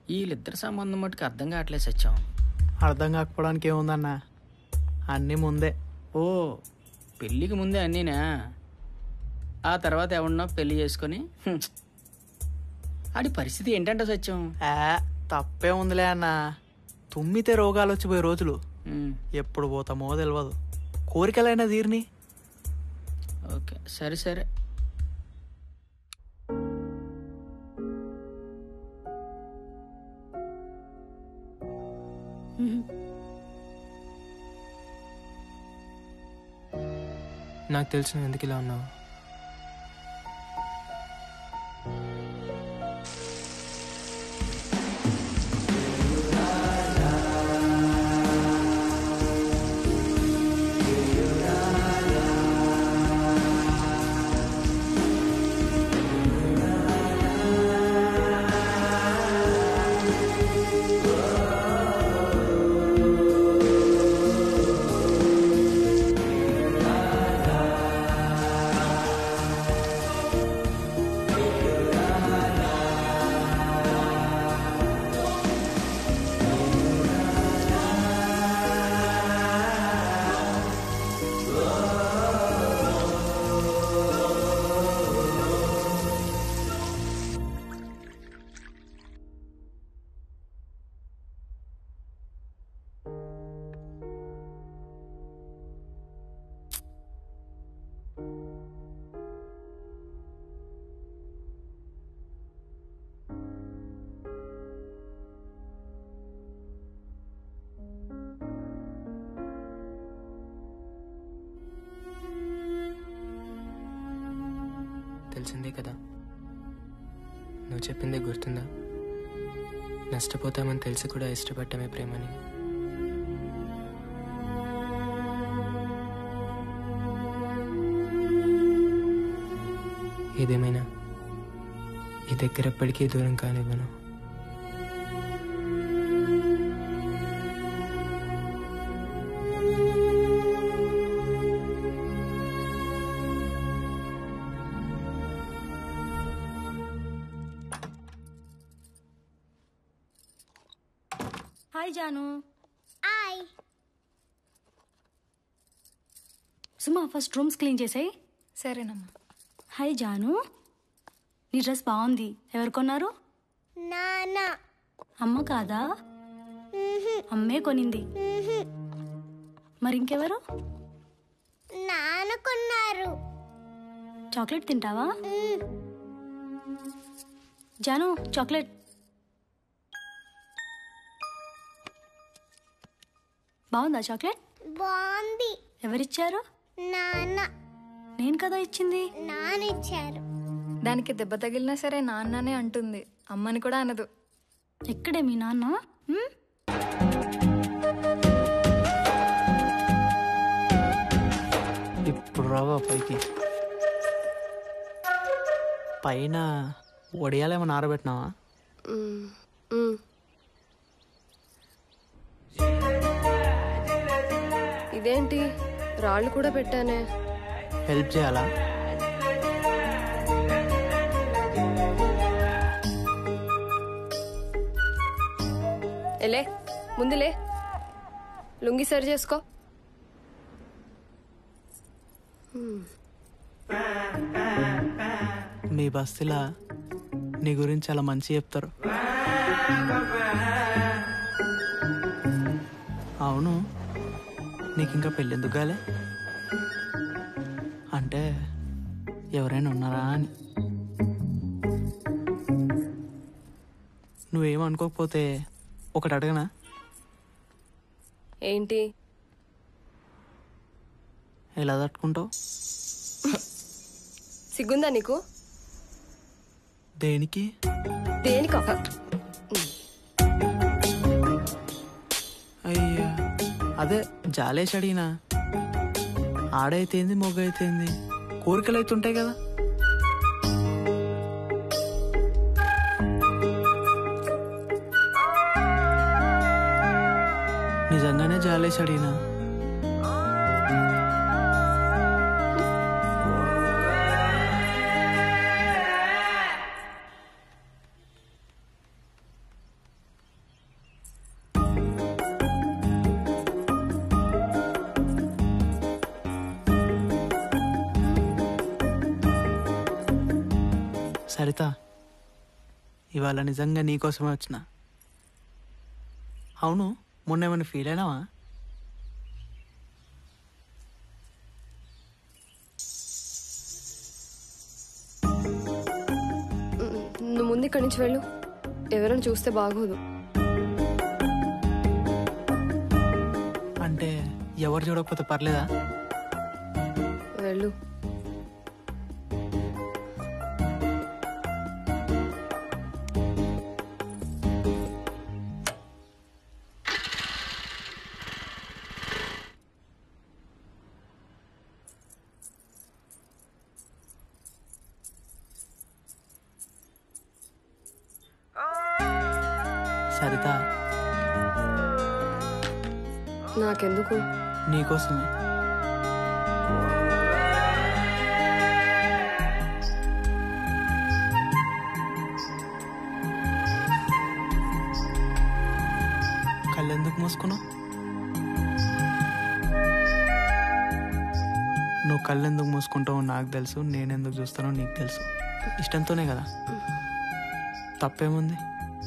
వీళ్ళిద్దరి సంబంధం మటుకు అర్థం కావట్లేదు సత్యం అర్థం కాకపోవడానికి ఏముందన్నా అన్నీ ముందే ఓ పెళ్ళికి ముందే అన్నీనా ఆ తర్వాత ఎవడన్నా పెళ్లి చేసుకొని హ్మ్. ఆడి పరిస్థితి ఏంటంటే సత్యం ఆ, తప్పే ఉందిలే అన్న తుమ్మితే రోగాలు వచ్చిపోయే రోజులు ఉమ్, ఎప్పుడు పోతామో తెలియదు కోరికలైనా తీరిని ఓకే సరే సరే నాకు తెలిసిన ఎందుకు ఇలా ఉన్నావు తెలిసిందే కదా నువ్వు చెప్పిందే గుర్తుందా నష్టపోతామని తెలిసి కూడా ఇష్టపడటమే ప్రేమని ఏదేమైనా ఈ దగ్గర ఎప్పటికీ దూరం కానివ్వను hi Janu hi Suma first rooms clean చేసాయి సరేనమ్మా హాయ్ జాను నీ డ్రెస్ బాగుంది ఎవరు కొన్నారు నాన్న అమ్మ కాదా అమ్మే కొనింది మరి ఇంకెవరు నాన్న కొన్నారు చాక్లెట్ తింటావా జాను చాక్లెట్ బాగుందా చాక్లెట్ బాగుంది ఎవరిచ్చారు నాన్న నేను కదా ఇచ్చింది నాన్న ఇచ్చారు దానికి దెబ్బ తగిలినా సరే నాన్ననే అంటుంది అమ్మని కూడా అనదు ఎక్కడే మీ నాన్న హ్మ్? ఇప్పుడు రావా పైకి పైన వడియాలేమన్నా ఆరబెట్టినావా ఇదేంటి రాళ్ళు కూడా పెట్టానే హెల్ప్ చేయాలా ఎలే ముందులే లుంగి సరి చేసుకో మీ బస్తీలా నీ గురించి చాలా మంచి చెప్తారు అవును నీకు ఇంకా పెళ్ళెందుకు కాలే అంటే ఎవరైనా ఉన్నారా అని నువ్వేమనుకోకపోతే ఒకటి అడగనా ఏంటి ఎలా తట్టుకుంటావు సిగ్గుందా నీకు దేనికి దేనిక అయ్యా అదే జాలేసి అడిగినా ఆడైతేంది మొగ్గ అయితేంది కోరికలు అయితే ఉంటాయి కదా నిజంగానే జాలేసి అడిగినా సరిత ఇవాళ నిజంగా నీకోసమే వచ్చిన అవును మొన్న ఏమైనా ఫీల్ అయినావా ఉమ్, నువ్వు ముందు ఇక్కడి నుంచి వెళ్ళు ఎవరైనా చూస్తే బాగోదు అంటే ఎవరు చూడకపోతే పర్లేదా వెళ్ళు సరిత నాకెందుకు నీకోసమే కళ్ళెందుకు మూసుకున్నావు నువ్వు కళ్ళెందుకు మూసుకుంటావో నాకు తెలుసు నేనెందుకు చూస్తానో నీకు తెలుసు ఇష్టంతోనే కదా తప్పేముంది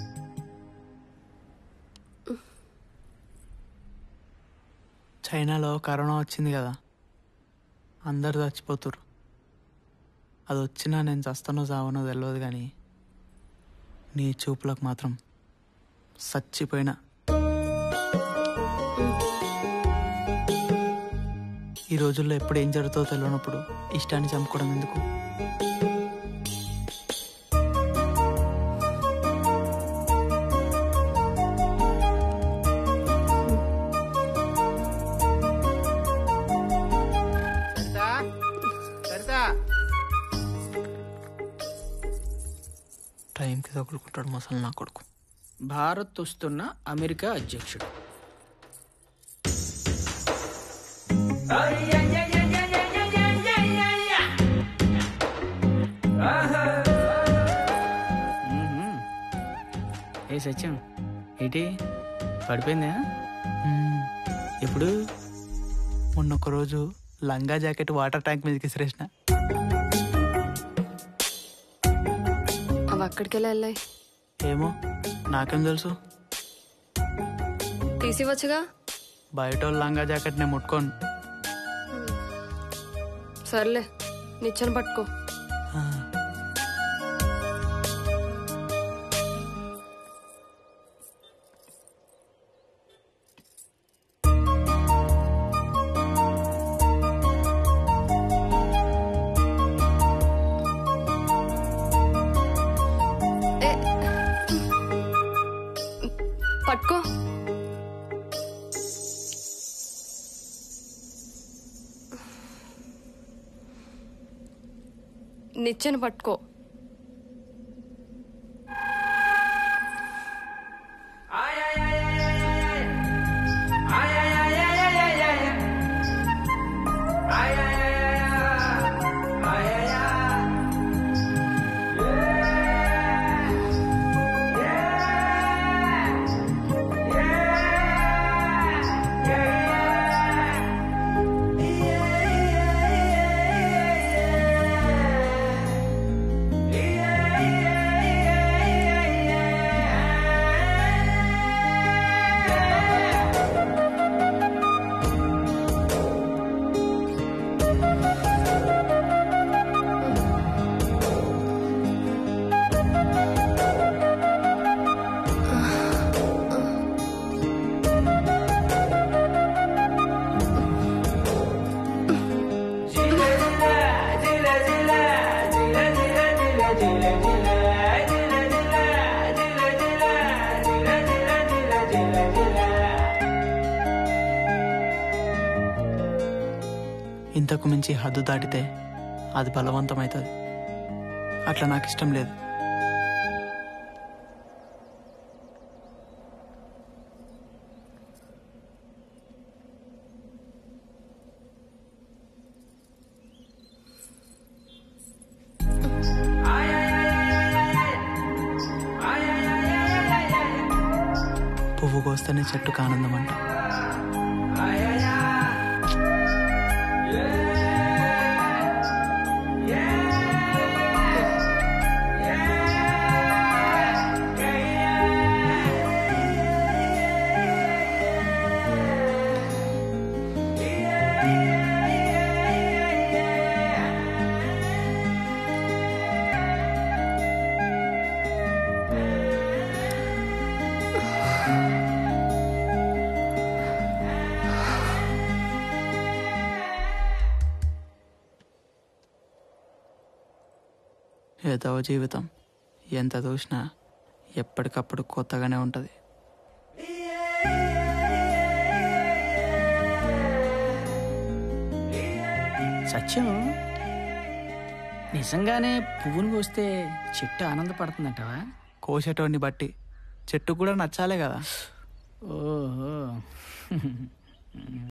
చైనాలో కరోనా వచ్చింది కదా అందరు చచ్చిపోతురు అది వచ్చినా నేను చస్తానో చావనో తెలియదు కానీ నీ చూపులకు మాత్రం చచ్చిపోయినా ఈ రోజుల్లో ఎప్పుడు ఏం జరుగుతుందో తెలియనప్పుడు ఇష్టాన్ని చంపుకోవడం ఎందుకు టైంకి తగులుకుంటాడు మసలు నా కొడుకు భారత్ వస్తున్న అమెరికా అధ్యక్షుడు మ్మ్. ఏ సత్యం ఏంటి పడిపోయిందా మ్మ్. ఎప్పుడు మొన్న ఒక రోజు లంగా జాకెట్ వాటర్ ట్యాంక్ మీదకి విసిరేసిన అవి అక్కడికి వెళ్ళి వెళ్ళాయి ఏమో నాకేం తెలుసు తీసివచ్చుగా బయట వాళ్ళ లంగా జాకెట్ నేను ముట్టుకోను సర్లే నిచ్చెన పట్టుకో ఆ, ఏ పట్టుకో నిచ్చెన పట్టుకో ఇంతకు మించి హద్దు దాటితే అది బలవంతమవుతుంది అట్లా నాకు ఇష్టం లేదు పువ్వు కోస్తేనే చెట్టుకు ఆనందం అంట వెదవ జీవితం ఎంత చూసినా ఎప్పటికప్పుడు కొత్తగానే ఉంటుంది సత్యం నిజంగానే పువ్వును కోస్తే చెట్టు ఆనందపడుతుందంటవా కోసేటోడిని బట్టి చెట్టు కూడా నచ్చాలే కదా ఓహో